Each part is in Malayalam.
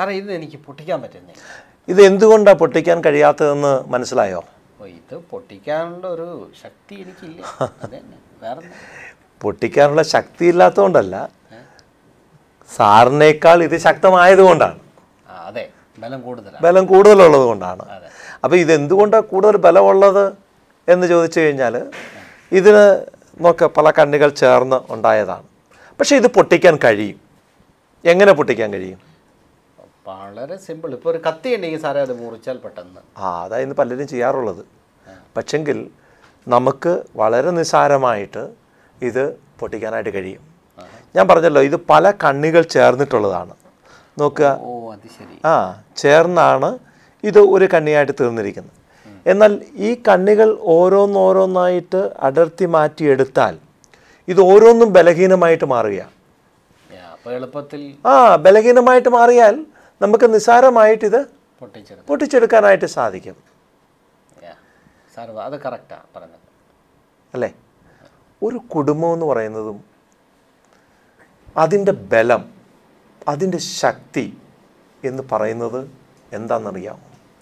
സാറേ ഇത് എനിക്ക് പൊട്ടിക്കാൻ പറ്റുന്നില്ല ഇത് എന്തുകൊണ്ടാണ് പൊട്ടിക്കാൻ കഴിയാത്തതെന്ന് മനസ്സിലായോ അപ്പോൾ ഇത് പൊട്ടിക്കാനുള്ള ഒരു ശക്തി എനിക്കില്ല അതന്നെ വേറെ ഒന്നും. പൊട്ടിക്കാനുള്ള ശക്തി ഇല്ലാത്തതുകൊണ്ടല്ല സാറിനേക്കാൾ ഇത് ശക്തമായതുകൊണ്ടാണ് ആ അതെ ബലം കൂടുതലാണ് ബലം കൂടുതലുള്ളത് കൊണ്ടാണ് അതെ അപ്പോൾ ഇതെന്തുകൊണ്ടാണ് കൂടുതൽ ബലമുള്ളത് എന്ന് ചോദിച്ചു കഴിഞ്ഞാൽ ഇതിന് നോക്ക പല കണ്ണികൾ ചേർന്ന് ഉണ്ടായതാണ് പക്ഷേ ഇത് പൊട്ടിക്കാൻ കഴിയും എങ്ങനെ പൊട്ടിക്കാൻ കഴിയും വളരെ സിമ്പിൾ ഇപ്പോൾ ഒരു കത്തി ഉണ്ടെങ്കിൽ സാറേ അത് മുറിച്ചാൽ പെട്ടെന്ന് ആ അതായിരുന്നു പലരും ചെയ്യാറുള്ളത് പക്ഷെങ്കിൽ നമുക്ക് വളരെ നിസ്സാരമായിട്ട് ഇത് പൊട്ടിക്കാനായിട്ട് കഴിയും ഞാൻ പറഞ്ഞല്ലോ ഇത് പല കണ്ണികൾ ചേർന്നിട്ടുള്ളതാണ് നോക്കുക ഓ അത് ശരി ആ ചേർന്നാണ് ഇത് ഒരു കണ്ണിയായിട്ട് തീർന്നിരിക്കുന്നത് എന്നാൽ ഈ കണ്ണികൾ ഓരോന്നോരോന്നായിട്ട് അടർത്തി മാറ്റിയെടുത്താൽ ഇത് ഓരോന്നും ബലഹീനമായിട്ട് മാറുകയാണ് അപ്പോൾ എളുപ്പത്തിൽ ആ ബലഹീനമായിട്ട് മാറിയാൽ നമുക്ക് നിസ്സാരമായിട്ട് ഇത് പൊട്ടിച്ചെടുക്കും പൊട്ടിച്ചെടുക്കാനായിട്ട് സാധിക്കും സാർ അത് കറക്റ്റാണ് പറഞ്ഞത് അല്ലേ ഒരു കുടുംബം എന്ന് പറയുന്നതും അതിൻ്റെ ബലം അതിൻ്റെ ശക്തി എന്ന് പറയുന്നത് എന്താണെന്നറിയാമോ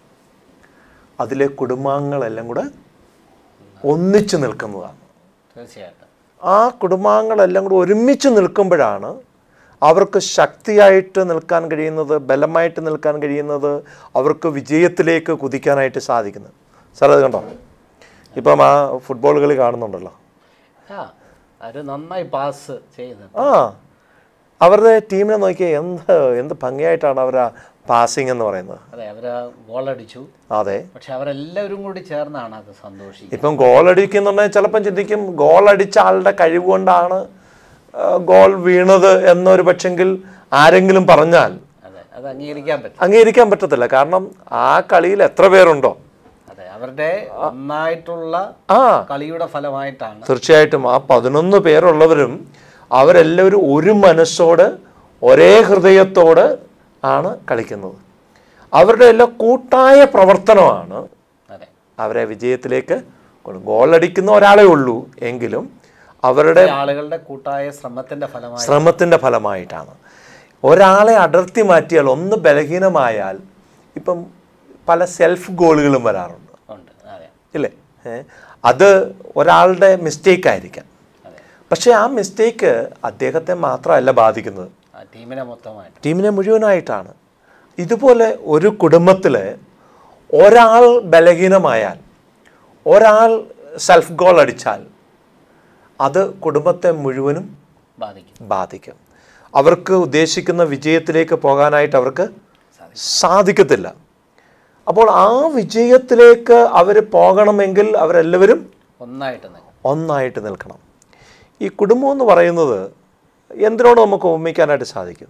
അതിലെ കുടുംബാംഗങ്ങളെല്ലാം കൂടെ ഒന്നിച്ചു നിൽക്കുന്നതാണ് തീർച്ചയായിട്ടും ആ കുടുംബാംഗങ്ങളെല്ലാം കൂടെ ഒരുമിച്ച് നിൽക്കുമ്പോഴാണ് അവർക്ക് ശക്തിയായിട്ട് നിൽക്കാൻ കഴിയുന്നത് ബലമായിട്ട് നിൽക്കാൻ കഴിയുന്നത് അവർക്ക് വിജയത്തിലേക്ക് കുതിക്കാനായിട്ട് സാധിക്കുന്നത് സാർ അത് കണ്ടോ ഇപ്പം ആ ഫുട്ബോൾ കളി കാണുന്നുണ്ടല്ലോ ആ അവർ നന്നായി പാസ് ചെയ്യുന്നത് ആ അവരുടെ ടീമിനെ നോക്കിയാൽ എന്ത് എന്ത് ഭംഗിയായിട്ടാണ് അവർ ആ പാസിങ് എന്ന് പറയുന്നത് അതെ അവർ ഗോളടിച്ചു അതെ പക്ഷെ അവരെല്ലാവരും കൂടി ചേർന്നാണ് അത് സന്തോഷിക്കുന്നത് ഇപ്പം ഗോൾ അടിക്കുന്നുണ്ടെങ്കിൽ ചിലപ്പം ചിന്തിക്കും ഗോൾ അടിച്ച ആളുടെ കഴിവ് കൊണ്ടാണ് ആ, ഗോൾ വീണത് എന്നൊരു പക്ഷെങ്കിൽ ആരെങ്കിലും പറഞ്ഞാൽ അതെ അത് അംഗീകരിക്കാൻ പറ്റും അംഗീകരിക്കാൻ പറ്റത്തില്ല കാരണം ആ കളിയിൽ എത്ര പേരുണ്ടോ അതെ അവരുടെ നന്നായിട്ടുള്ള ആ കളിയുടെ ഫലമായിട്ടാണ് തീർച്ചയായിട്ടും ആ പതിനൊന്ന് പേരുള്ളവരും അവരെല്ലാവരും ഒരു മനസ്സോട് ഒരേ ഹൃദയത്തോട് ആണ് കളിക്കുന്നത് അവരുടെ എല്ലാം കൂട്ടായ പ്രവർത്തനമാണ് അതെ അവരെ വിജയത്തിലേക്ക് കൊണ്ട് ഗോളടിക്കുന്ന ഒരാളേ ഉള്ളൂ എങ്കിലും അവരുടെ ഈ ആളുകളുടെ കൂട്ടായ ശ്രമത്തിന്റെ ഫലമായി ശ്രമത്തിൻ്റെ ഫലമായിട്ടാണ് ഒരാളെ അടർത്തി മാറ്റിയാൽ ഒന്ന് ബലഹീനമായാൽ ഇപ്പം പല സെൽഫ് ഗോളുകളും വരാറുണ്ട് ഉണ്ട് അതെ ഇല്ലേ ഏ? അത് ഒരാളുടെ മിസ്റ്റേക്ക് ആയിരിക്കാം അതെ പക്ഷേ ആ മിസ്റ്റേക്ക് അദ്ദേഹത്തെ മാത്രമല്ല ബാധിക്കുന്നത് ആ ടീമിനെ മൊത്തമായിട്ട് ടീമിനെ മുഴുവനായിട്ടാണ് ഇതുപോലെ ഒരു കുടുംബത്തിൽ ഒരാൾ ബലഹീനമായാൽ ഒരാൾ സെൽഫ് ഗോൾ അടിച്ചാൽ അത് കുടുംബത്തെ മുഴുവനും ബാധിക്കും ബാധിക്കും അവർക്ക് ഉദ്ദേശിക്കുന്ന വിജയത്തിലേക്ക് പോകാനായിട്ട് അവർക്ക് സാധിക്കും സാധിക്കത്തില്ല അപ്പോൾ ആ വിജയത്തിലേക്ക് അവർ പോകണമെങ്കിൽ അവരെല്ലാവരും ഒന്നായിട്ട് നിൽക്കും ഒന്നായിട്ട് നിൽക്കണം ഈ കുടുംബം എന്ന് പറയുന്നത് എന്തിനോട് നമുക്ക് ഓർമ്മിക്കാനായിട്ട് സാധിക്കും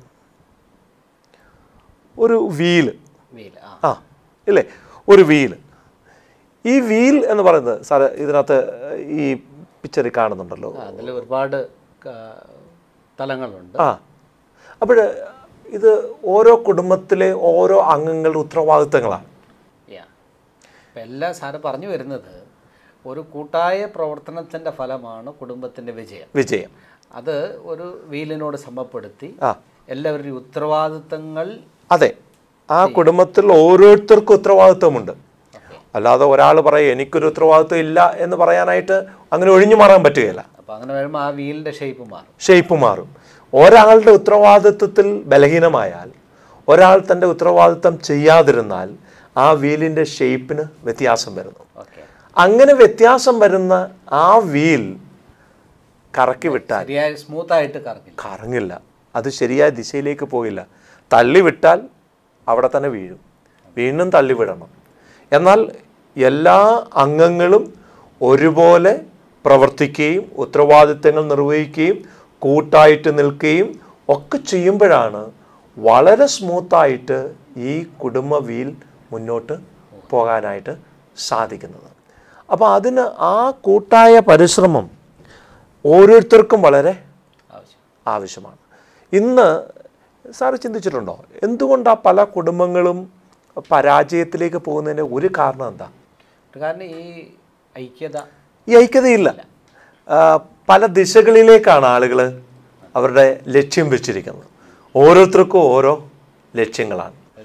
ഒരു വീല് വീൽ ആ ആ ഇല്ലേ ഒരു വീൽ ഈ വീൽ എന്ന് പറയുന്നത് സാറ് ഇതിനകത്ത് ഈ പിക്ചറിൽ കാണുന്നുണ്ടല്ലോ അതിൽ ഒരുപാട് ക- തലങ്ങളുണ്ട് ആ അപ്പോൾ ഇത് ഓരോ കുടുംബത്തിലെ ഓരോ അംഗങ്ങളുടെ ഉത്തരവാദിത്തങ്ങളാണ് യാ ഇപ്പം എല്ലാം സാറ് പറഞ്ഞു വരുന്നത് ഒരു കൂട്ടായ പ്രവർത്തനത്തിൻ്റെ ഫലമാണ് കുടുംബത്തിൻ്റെ വിജയം വിജയം അത് ഒരു വീലിനോട് സമപ്പെടുത്തി ആ എല്ലാവരുടെയും ഉത്തരവാദിത്തങ്ങൾ അതെ ആ കുടുംബത്തിൽ ഓരോരുത്തർക്കും ഉത്തരവാദിത്വമുണ്ട് ഓക്കെ അല്ലാതെ ഒരാൾ പറയും എനിക്കൊരു ഉത്തരവാദിത്വം ഇല്ല എന്ന് പറയാനായിട്ട് അങ്ങനെ ഒഴിഞ്ഞു മാറാൻ പറ്റുകയില്ല അപ്പോൾ അങ്ങനെ വരുമ്പോൾ ആ വീലിൻ്റെ ഷേപ്പ് മാറും ഷേപ്പ് മാറും ഒരാളുടെ ഉത്തരവാദിത്വത്തിൽ ബലഹീനമായാൽ ഒരാൾ തൻ്റെ ഉത്തരവാദിത്വം ചെയ്യാതിരുന്നാൽ ആ വീലിൻ്റെ ഷേപ്പിന് വ്യത്യാസം വരുന്നു ഓക്കെ അങ്ങനെ വ്യത്യാസം വരുന്ന ആ വീൽ കറക്കി വിട്ടാൽ ശരിയായ സ്മൂത്തായിട്ട് കറങ്ങില്ല കറങ്ങില്ല അത് ശരിയായ ദിശയിലേക്ക് പോകില്ല തള്ളിവിട്ടാൽ അവിടെ തന്നെ വീഴും വീണ്ടും തള്ളിവിടണം എന്നാൽ എല്ലാ അംഗങ്ങളും ഒരുപോലെ പ്രവർത്തിക്കുകയും ഉത്തരവാദിത്തങ്ങൾ നിർവഹിക്കുകയും കൂട്ടായിട്ട് നിൽക്കുകയും ഒക്കെ ചെയ്യുമ്പോഴാണ് വളരെ സ്മൂത്തായിട്ട് ഈ കുടുംബ വീൽ മുന്നോട്ട് പോകാനായിട്ട് സാധിക്കുന്നത് അപ്പോൾ അതിന് ആ കൂട്ടായ പരിശ്രമം ഓരോരുത്തർക്കും വളരെ ആവശ്യം ആവശ്യമാണ് ഇന്ന് സാറ് ചിന്തിച്ചിട്ടുണ്ടോ എന്തുകൊണ്ടാണ് പല കുടുംബങ്ങളും പരാജയത്തിലേക്ക് പോകുന്നതിൻ്റെ ഒരു കാരണം എന്താ കാരണം ഈ ഐക്യത ഈ ഐക്യതയില്ല ആ, പല ദിശകളിലേക്കാണ് ആളുകൾ അവരുടെ ലക്ഷ്യം വെച്ചിരിക്കുന്നത് ഓരോരുത്തർക്കും ഓരോ ലക്ഷ്യങ്ങളാണ്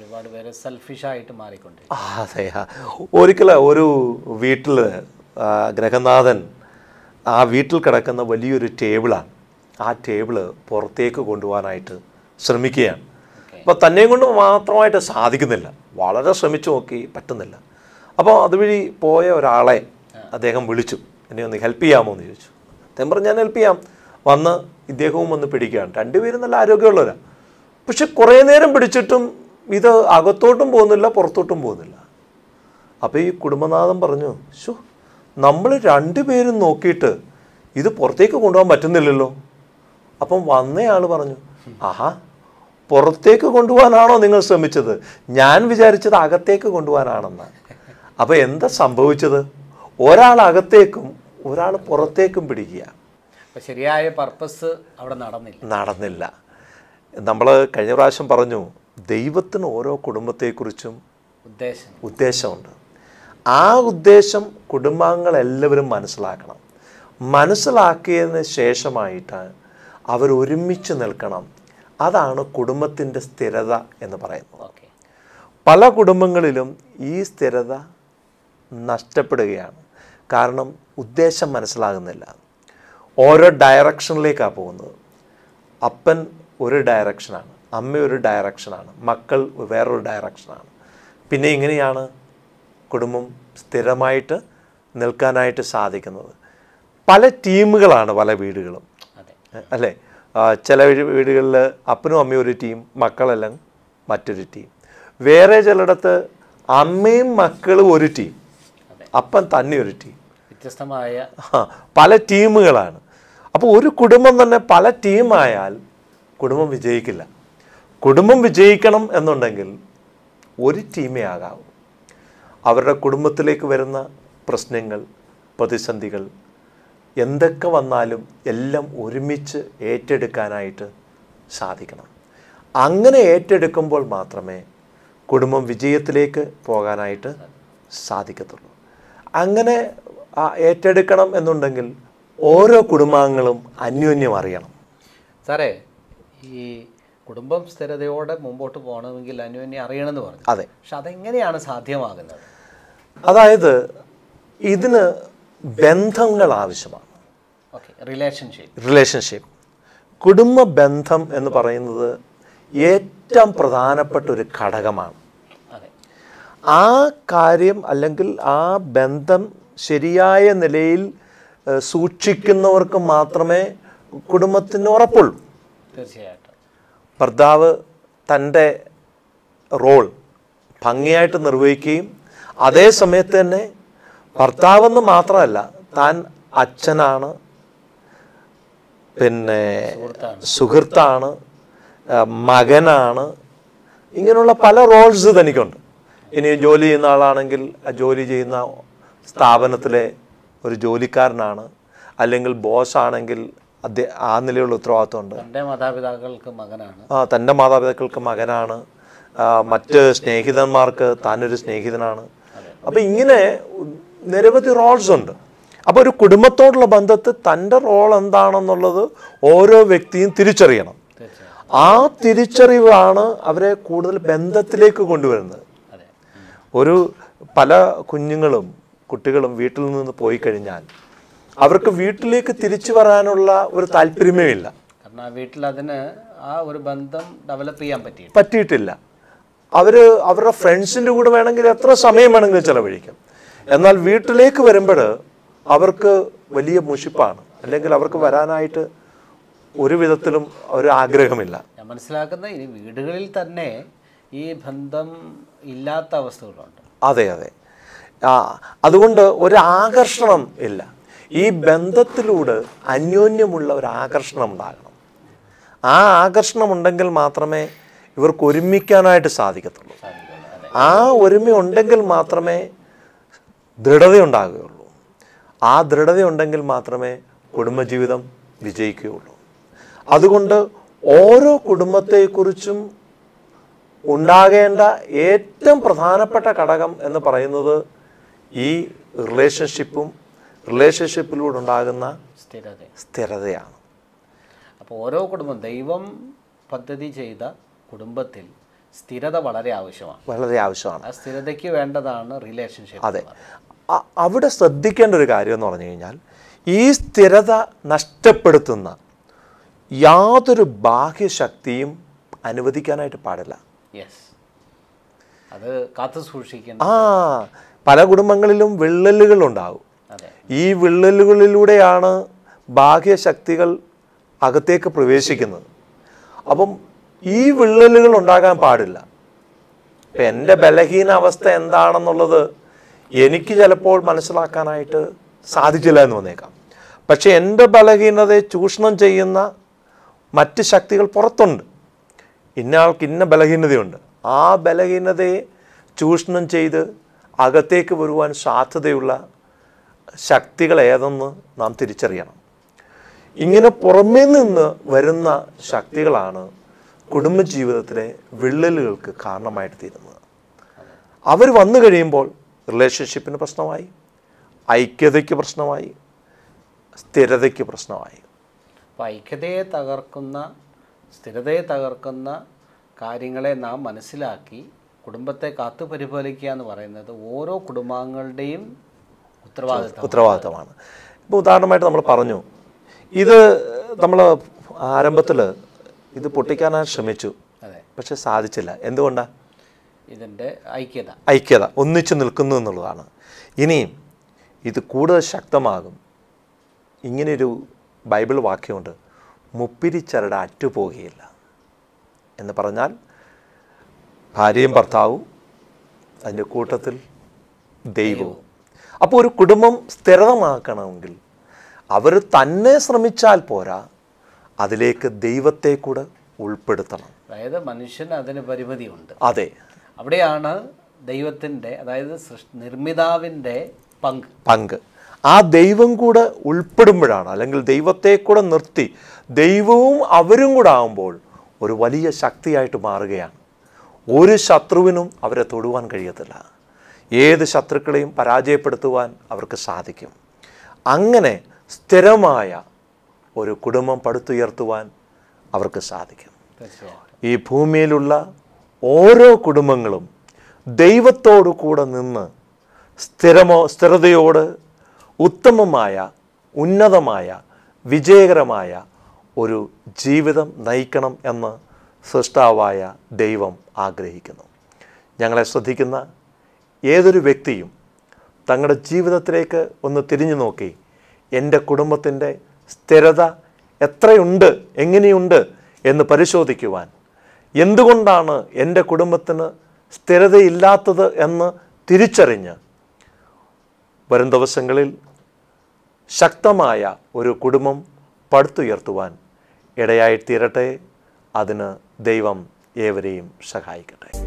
ഒരുപാട് പേര് സെൽഫിഷായിട്ട് മാറിക്കൊണ്ടിരിക്കും ആ, അതെ ആ. ഒരിക്കൽ ഒരു വീട്ടിൽ ഗ്രഹനാഥൻ ആ വീട്ടിൽ കിടക്കുന്ന വലിയൊരു ടേബിളാണ് ആ ടേബിള് പുറത്തേക്ക് കൊണ്ടുപോകാനായിട്ട് ശ്രമിക്കുകയാണ് അപ്പോൾ തന്നെയും കൊണ്ട് മാത്രമായിട്ട് സാധിക്കുന്നില്ല വളരെ ശ്രമിച്ചു നോക്കി പറ്റുന്നില്ല അപ്പോൾ അതുവഴി പോയ ഒരാളെ അദ്ദേഹം വിളിച്ചു എന്നെ ഒന്ന് ഹെൽപ്പ് ചെയ്യാമോ എന്ന് ചോദിച്ചു അദ്ദേഹം പറഞ്ഞു ഞാൻ ഹെൽപ്പ് ചെയ്യാം വന്ന് ഇദ്ദേഹവും വന്ന് പിടിക്കുകയാണ് രണ്ടുപേരും നല്ല ആരോഗ്യമുള്ളവരാണ് പക്ഷെ കുറേ നേരം പിടിച്ചിട്ടും ഇത് അകത്തോട്ടും പോകുന്നില്ല പുറത്തോട്ടും പോകുന്നില്ല അപ്പോൾ ഈ കുടുംബനാഥൻ പറഞ്ഞു ശോ നമ്മൾ രണ്ടുപേരും നോക്കിയിട്ട് ഇത് പുറത്തേക്ക് കൊണ്ടുപോകാൻ പറ്റുന്നില്ലല്ലോ അപ്പം വന്നയാൾ പറഞ്ഞു ആഹാ പുറത്തേക്ക് കൊണ്ടുപോകാനാണോ നിങ്ങൾ ശ്രമിച്ചത് ഞാൻ വിചാരിച്ചത് അകത്തേക്ക് കൊണ്ടുപോകാനാണെന്ന് അപ്പോൾ എന്താ സംഭവിച്ചത് ഒരാൾ അകത്തേക്കും ഒരാൾ പുറത്തേക്കും പിടിക്കുക അപ്പോൾ ശരിയായ പർപ്പസ് അവിടെ നടന്നില്ല നടന്നില്ല നമ്മൾ കഴിഞ്ഞ പ്രാവശ്യം പറഞ്ഞു ദൈവത്തിന് ഓരോ കുടുംബത്തെക്കുറിച്ചും ഉദ്ദേശം ഉദ്ദേശമുണ്ട് ആ ഉദ്ദേശം കുടുംബാംഗങ്ങളെല്ലാവരും മനസ്സിലാക്കണം മനസ്സിലാക്കിയതിന് ശേഷമായിട്ട് അവർ ഒരുമിച്ച് നിൽക്കണം അതാണ് കുടുംബത്തിൻ്റെ സ്ഥിരത എന്ന് പറയുന്നത് ഓക്കെ പല കുടുംബങ്ങളിലും ഈ സ്ഥിരത നഷ്ടപ്പെടുകയാണ് കാരണം ഉദ്ദേശം മനസ്സിലാകുന്നില്ല ഓരോ ഡയറക്ഷനിലേക്കാണ് പോകുന്നത് അപ്പൻ ഒരു ഡയറക്ഷനാണ് അമ്മ ഒരു ഡയറക്ഷനാണ് മക്കൾ വേറൊരു ഡയറക്ഷനാണ് പിന്നെ ഇങ്ങനെയാണ് കുടുംബം സ്ഥിരമായിട്ട് നിൽക്കാനായിട്ട് സാധിക്കുന്നത് പല ടീമുകളാണ് പല വീടുകളും അതെ അല്ലേ ആ, ചില വീടുകളിൽ അപ്പനും അമ്മയും ഒരു ടീം മക്കളെല്ലാം മറ്റൊരു ടീം വേറെ ചിലയിടത്ത് അമ്മയും മക്കളും ഒരു ടീം അതെ അപ്പൻ തന്നെ ഒരു ടീം വ്യത്യസ്തമായ ആ, പല ടീമുകളാണ് അപ്പോൾ ഒരു കുടുംബം തന്നെ പല ടീമായാൽ കുടുംബം വിജയിക്കില്ല കുടുംബം വിജയിക്കണം എന്നുണ്ടെങ്കിൽ ഒരു ടീമേ ആകാവൂ അവരുടെ കുടുംബത്തിലേക്ക് വരുന്ന പ്രശ്നങ്ങൾ പ്രതിസന്ധികൾ എന്തൊക്കെ വന്നാലും എല്ലാം ഒരുമിച്ച് ഏറ്റെടുക്കാനായിട്ട് സാധിക്കണം അങ്ങനെ ഏറ്റെടുക്കുമ്പോൾ മാത്രമേ കുടുംബം വിജയത്തിലേക്ക് പോകാനായിട്ട് സാധിക്കത്തുള്ളൂ അങ്ങനെ ആ ഏറ്റെടുക്കണം എന്നുണ്ടെങ്കിൽ ഓരോ കുടുംബാംഗങ്ങളും അന്യോന്യം അറിയണം സാറേ ഈ കുടുംബം സ്ഥിരതയോടെ മുമ്പോട്ട് പോകണമെങ്കിൽ അന്യോന്യം അറിയണമെന്ന് പറഞ്ഞു അതെ പക്ഷെ അതെങ്ങനെയാണ് സാധ്യമാകുന്നത് അതായത് ഇതിന് ബന്ധങ്ങൾ ആവശ്യമാണ് ഓക്കെ റിലേഷൻഷിപ്പ് റിലേഷൻഷിപ്പ് കുടുംബ ബന്ധം എന്ന് പറയുന്നത് ഏറ്റവും പ്രധാനപ്പെട്ട ഒരു ഘടകമാണ് അതെ ആ കാര്യം അല്ലെങ്കിൽ ആ ബന്ധം ശരിയായ നിലയിൽ ഏഹ്, സൂക്ഷിക്കുന്നവർക്ക് മാത്രമേ കുടുംബത്തിന് ഉറപ്പുള്ളൂ തീർച്ചയായിട്ടും ഭർത്താവ് തൻ്റെ റോൾ ഭംഗിയായിട്ട് നിർവഹിക്കുകയും അതേ സമയത്ത് തന്നെ ഭർത്താവെന്ന് മാത്രമല്ല താൻ അച്ഛനാണ് പിന്നെ സുഹൃത്താണ് ആ, മകനാണ് ഇങ്ങനെയുള്ള പല റോൾസ് തനിക്കുണ്ട് ഇനി ജോലി ചെയ്യുന്ന ആളാണെങ്കിൽ ആ ജോലി ചെയ്യുന്ന സ്ഥാപനത്തിലെ ഒരു ജോലിക്കാരനാണ് അല്ലെങ്കിൽ ബോസ് ആണെങ്കിൽ അദ്ദേഹം ആ നിലയിലുള്ള ഉത്തരവാദിത്വമുണ്ട് തൻ്റെ മാതാപിതാക്കൾക്ക് മകനാണ് ആ തൻ്റെ മാതാപിതാക്കൾക്ക് മകനാണ് ആ, മറ്റ് സ്നേഹിതന്മാർക്ക് താനൊരു സ്നേഹിതനാണ് അപ്പം ഇങ്ങനെ നിരവധി റോൾസ് ഉണ്ട് അപ്പോൾ ഒരു കുടുംബത്തോടുള്ള ബന്ധത്തിൽ തൻ്റെ റോൾ എന്താണെന്നുള്ളത് ഓരോ വ്യക്തിയും തിരിച്ചറിയണം തീർച്ചയായും ആ തിരിച്ചറിവാണ് അവരെ കൂടുതൽ ബന്ധത്തിലേക്ക് കൊണ്ടുവരുന്നത് അതെ ഉം. ഒരു പല കുഞ്ഞുങ്ങളും കുട്ടികളും വീട്ടിൽ നിന്ന് പോയി കഴിഞ്ഞാൽ അവർക്ക് വീട്ടിലേക്ക് തിരിച്ചു വരാനുള്ള ഒരു താല്പര്യമേ ഇല്ല കാരണം ആ വീട്ടിൽ അതിന് ആ ഒരു ബന്ധം ഡെവലപ്പ് ചെയ്യാൻ പറ്റിയില്ല പറ്റിയിട്ടില്ല അവർ അവരുടെ ഫ്രണ്ട്സിൻ്റെ കൂടെ വേണമെങ്കിൽ എത്ര സമയം വേണമെങ്കിലും ചിലവഴിക്കാം എന്നാൽ വീട്ടിലേക്ക് വരുമ്പോൾ അവർക്ക് വലിയ മുഷിപ്പാണ് അല്ലെങ്കിൽ അവർക്ക് വരാനായിട്ട് ഒരു വിധത്തിലും ഒരു ആഗ്രഹമില്ല ഞാൻ മനസ്സിലാക്കുന്ന ഇനി വീടുകളിൽ തന്നെ ഈ ബന്ധം ഇല്ലാത്ത അവസ്ഥകളുണ്ട് അതെ അതെ ആ അതുകൊണ്ട് ഒരു ആകർഷണം ഇല്ല ഈ ബന്ധത്തിലൂടെ അന്യോന്യമുള്ള ഒരു ആകർഷണം ഉണ്ടാകണം ആ ആകർഷണം ഉണ്ടെങ്കിൽ മാത്രമേ ഇവർക്ക് ഒരുമിക്കാനായിട്ട് സാധിക്കത്തുള്ളൂ സാധിക്കുള്ളൂ അതെ ആ ഒരുമ ഉണ്ടെങ്കിൽ മാത്രമേ ദൃഢതയുണ്ടാകുകയുള്ളൂ ആ ദൃഢതയുണ്ടെങ്കിൽ മാത്രമേ കുടുംബജീവിതം വിജയിക്കുകയുള്ളൂ അതുകൊണ്ട് ഓരോ കുടുംബത്തെക്കുറിച്ചും ഉണ്ടാകേണ്ട ഏറ്റവും പ്രധാനപ്പെട്ട ഘടകം എന്ന് പറയുന്നത് ഈ റിലേഷൻഷിപ്പും റിലേഷൻഷിപ്പിലൂടെ ഉണ്ടാകുന്ന സ്ഥിരത സ്ഥിരതയാണ് അപ്പോൾ ഓരോ കുടുംബം ദൈവം പദ്ധതി ചെയ്ത കുടുംബത്തിൽ സ്ഥിരത വളരെ ആവശ്യമാണ് വളരെ ആവശ്യമാണ് ആ സ്ഥിരതയ്ക്ക് വേണ്ടതാണ് റിലേഷൻഷിപ്പ് അതെ അ- അവിടെ ശ്രദ്ധിക്കേണ്ട ഒരു കാര്യം എന്ന് പറഞ്ഞു കഴിഞ്ഞാൽ ഈ സ്ഥിരത നഷ്ടപ്പെടുത്തുന്ന യാതൊരു ബാഹ്യശക്തിയും അനുവദിക്കാനായിട്ട് പാടില്ല യെസ് അത് കാത്തു സൂക്ഷിക്കേണ്ട ആ പല കുടുംബങ്ങളിലും വിള്ളലുകൾ ഉണ്ടാവും അതെ ഈ വിള്ളലുകളിലൂടെയാണ് ബാഹ്യശക്തികൾ അകത്തേക്ക് പ്രവേശിക്കുന്നത് അപ്പം ഈ വിള്ളലുകൾ ഉണ്ടാകാൻ പാടില്ല ഇപ്പം എൻ്റെ ബലഹീന അവസ്ഥ എന്താണെന്നുള്ളത് എനിക്ക് ചിലപ്പോൾ മനസ്സിലാക്കാനായിട്ട് സാധിച്ചില്ല എന്ന് വന്നേക്കാം പക്ഷെ എൻ്റെ ബലഹീനതയെ ചൂഷണം ചെയ്യുന്ന മറ്റ് ശക്തികൾ പുറത്തുണ്ട് ഇന്നയാൾക്ക് ഇന്ന ബലഹീനതയുണ്ട് ആ ബലഹീനതയെ ചൂഷണം ചെയ്ത് അകത്തേക്ക് വരുവാൻ സാധ്യതയുള്ള ശക്തികൾ ഏതെന്ന് നാം തിരിച്ചറിയണം ഇങ്ങനെ പുറമേ നിന്ന് വരുന്ന ശക്തികളാണ് കുടുംബജീവിതത്തിലെ വിള്ളലുകൾക്ക് കാരണമായിട്ട് തീരുന്നത് അവർ വന്നു കഴിയുമ്പോൾ റിലേഷൻഷിപ്പിന് പ്രശ്നമായി ഐക്യതയ്ക്ക് പ്രശ്നമായി സ്ഥിരതയ്ക്ക് പ്രശ്നമായി അപ്പോൾ ഐക്യതയെ തകർക്കുന്ന സ്ഥിരതയെ തകർക്കുന്ന കാര്യങ്ങളെ നാം മനസ്സിലാക്കി കുടുംബത്തെ കാത്തു പരിപാലിക്കുക എന്ന് പറയുന്നത് ഓരോ കുടുംബാംഗങ്ങളുടെയും ഉത്തരവാദിത്തം ഉത്തരവാദിത്തമാണ് ഇപ്പോൾ ഉദാഹരണമായിട്ട് നമ്മൾ പറഞ്ഞു ഇത് നമ്മൾ ആരംഭത്തിൽ ഇത് പൊട്ടിക്കാനായി ശ്രമിച്ചു അതെ പക്ഷെ സാധിച്ചില്ല എന്തുകൊണ്ടാണ് ഇതിൻ്റെ ഐക്യത ഐക്യത ഒന്നിച്ചു നിൽക്കുന്നു എന്നുള്ളതാണ് ഇനിയും ഇത് കൂടുതൽ ശക്തമാകും ഇങ്ങനെയൊരു ബൈബിൾ വാക്യമുണ്ട് മുപ്പിരിച്ചരട് അറ്റുപോകുകയില്ല എന്ന് പറഞ്ഞാൽ ഭാര്യയും ഭർത്താവും അതിൻ്റെ കൂട്ടത്തിൽ ദൈവവും അപ്പോൾ ഒരു കുടുംബം സ്ഥിരതമാക്കണമെങ്കിൽ അവർ തന്നെ ശ്രമിച്ചാൽ പോരാ അതിലേക്ക് ദൈവത്തെ കൂടെ ഉൾപ്പെടുത്തണം അതായത് മനുഷ്യന് അതിന് പരിമിതിയുണ്ട് അതെ അവിടെയാണ് ദൈവത്തിൻ്റെ അതായത് സൃഷ് നിർമ്മിതാവിൻ്റെ പങ്ക് പങ്ക് ആ ദൈവം കൂടെ ഉൾപ്പെടുമ്പോഴാണ് അല്ലെങ്കിൽ ദൈവത്തെ കൂടെ നിർത്തി ദൈവവും അവരും കൂടെ ആകുമ്പോൾ ഒരു വലിയ ശക്തിയായിട്ട് മാറുകയാണ് ഒരു ശത്രുവിനും അവരെ തൊടുവാൻ കഴിയത്തില്ല ഏത് ശത്രുക്കളെയും പരാജയപ്പെടുത്തുവാൻ അവർക്ക് സാധിക്കും അങ്ങനെ സ്ഥിരമായ ഒരു കുടുംബം പടുത്തുയർത്തുവാൻ അവർക്ക് സാധിക്കും തീർച്ചയായും ഈ ഭൂമിയിലുള്ള ഓരോ കുടുംബങ്ങളും ദൈവത്തോടു കൂടെ നിന്ന് സ്ഥിരമോ സ്ഥിരതയോട് ഉത്തമമായ ഉന്നതമായ വിജയകരമായ ഒരു ജീവിതം നയിക്കണം എന്ന് സൃഷ്ടാവായ ദൈവം ആഗ്രഹിക്കുന്നു ഞങ്ങളെ ശ്രദ്ധിക്കുന്ന ഏതൊരു വ്യക്തിയും തങ്ങളുടെ ജീവിതത്തിലേക്ക് ഒന്ന് തിരിഞ്ഞു നോക്കി എൻ്റെ കുടുംബത്തിൻ്റെ സ്ഥിരത എത്രയുണ്ട് എങ്ങനെയുണ്ട് എന്ന് പരിശോധിക്കുവാൻ എന്തുകൊണ്ടാണ് എൻ്റെ കുടുംബത്തിന് സ്ഥിരതയില്ലാത്തത് എന്ന് തിരിച്ചറിഞ്ഞ് വരും ദിവസങ്ങളിൽ ശക്തമായ ഒരു കുടുംബം പടുത്തുയർത്തുവാൻ ഇടയായിത്തീരട്ടെ അതിന് ദൈവം ഏവരെയും സഹായിക്കട്ടെ